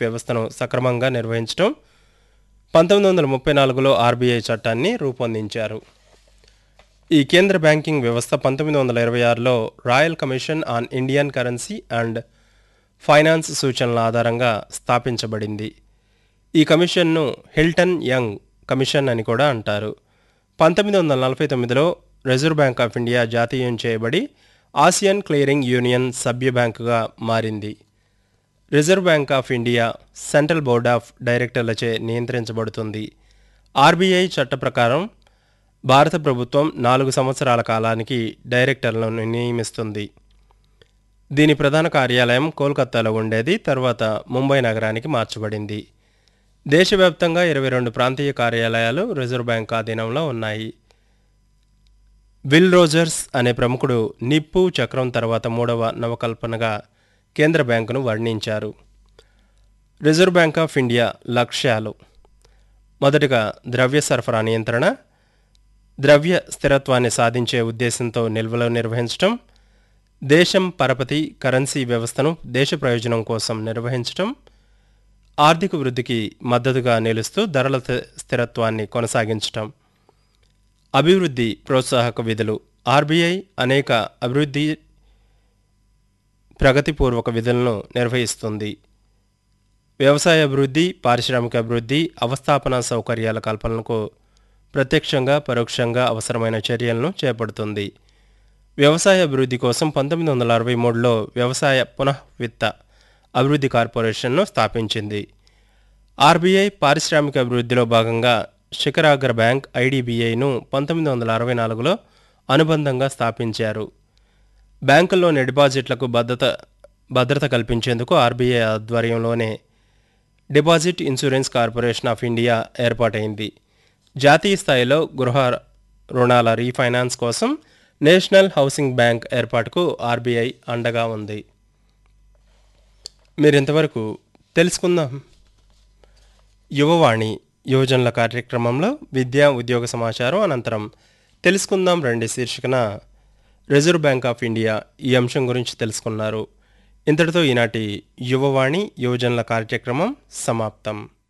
వ్యవస్థను సక్రమంగా నిర్వహించడం పంతొమ్మిది వందల ముప్పై నాలుగులో ఆర్బీఐ చట్టాన్ని రూపొందించారు ఈ కేంద్ర బ్యాంకింగ్ వ్యవస్థ పంతొమ్మిది వందల ఇరవై ఆరులో royal commission on Indian currency and finance సూచనల ఆధారంగా స్థాపించబడింది ఈ కమిషన్ను హిల్టన్ యంగ్ కమిషన్ అని కూడా అంటారు పంతొమ్మిది వందల నలభై తొమ్మిదిలో రిజర్వ్ బ్యాంక్ ఆఫ్ ఇండియా జాతీయం చేయబడి ఆసియన్ క్లియరింగ్ యూనియన్ సభ్య బ్యాంకుగా మారింది reserve bank of India central board of డైరెక్టర్లచే నియంత్రించబడుతుంది ఆర్బీఐ చట్ట ప్రకారం భారత ప్రభుత్వం నాలుగు సంవత్సరాల కాలానికి డైరెక్టర్లను నియమిస్తుంది దీని ప్రధాన కార్యాలయం కోల్కతాలో ఉండేది తర్వాత ముంబై నగరానికి మార్చబడింది దేశవ్యాప్తంగా ఇరవై రెండు ప్రాంతీయ కార్యాలయాలు రిజర్వ్ బ్యాంక్ ఆధీనంలో ఉన్నాయి విల్ రోజర్స్ అనే ప్రముఖుడు నిప్పు చక్రం తర్వాత మూడవ నవకల్పనగా కేంద్ర బ్యాంకును వర్ణించారు రిజర్వ్ బ్యాంక్ ఆఫ్ ఇండియా లక్ష్యాలు మొదటగా ద్రవ్య సరఫరా నియంత్రణ ద్రవ్య స్థిరత్వాన్ని సాధించే ఉద్దేశంతో నిల్వలు నిర్వహించడం దేశం పరపతి కరెన్సీ వ్యవస్థను దేశ ప్రయోజనం కోసం నిర్వహించడం ఆర్థిక వృద్ధికి మద్దతుగా నిలుస్తూ ధరల స్థి- స్థిరత్వాన్ని కొనసాగించటం అభివృద్ధి ప్రోత్సాహక విధులు ఆర్బీఐ అనేక అభివృద్ధి ప్రగతిపూర్వక విధులను నిర్వహిస్తుంది వ్యవసాయ అభివృద్ధి పారిశ్రామిక అభివృద్ధి అవస్థాపన సౌకర్యాల కల్పనకు ప్రత్యక్షంగా పరోక్షంగా అవసరమైన చర్యలను చేపడుతుంది వ్యవసాయ అభివృద్ధి కోసం పంతొమ్మిది వందల అరవై మూడులో వ్యవసాయ పునఃవిత్త అభివృద్ధి కార్పొరేషన్ను స్థాపించింది ఆర్బీఐ పారిశ్రామిక అభివృద్ధిలో భాగంగా శిఖరాగ్ర బ్యాంక్ ఐడిబిఐను పంతొమ్మిది వందల అరవై నాలుగులో అనుబంధంగా స్థాపించారు బ్యాంకుల్లోని డిపాజిట్లకు భద్రత భద్రత కల్పించేందుకు ఆర్బీఐ ఆధ్వర్యంలోనే deposit insurance corporation of India ఏర్పాటైంది జాతీయ స్థాయిలో గృహ రుణాల రీఫైనాన్స్ కోసం నేషనల్ హౌసింగ్ బ్యాంక్ ఏర్పాటుకు ఆర్బీఐ అండగా ఉంది మీరు ఇంతవరకు తెలుసుకుందాం యువవాణి యువజనుల కార్యక్రమంలో విద్యా ఉద్యోగ సమాచారం అనంతరం తెలుసుకుందాం రండి శీర్షికన రిజర్వ్ బ్యాంక్ ఆఫ్ ఇండియా ఈ అంశం గురించి తెలుసుకున్నారు ఇంతటితో ఈనాటి యువవాణి యువజనుల కార్యక్రమం సమాప్తం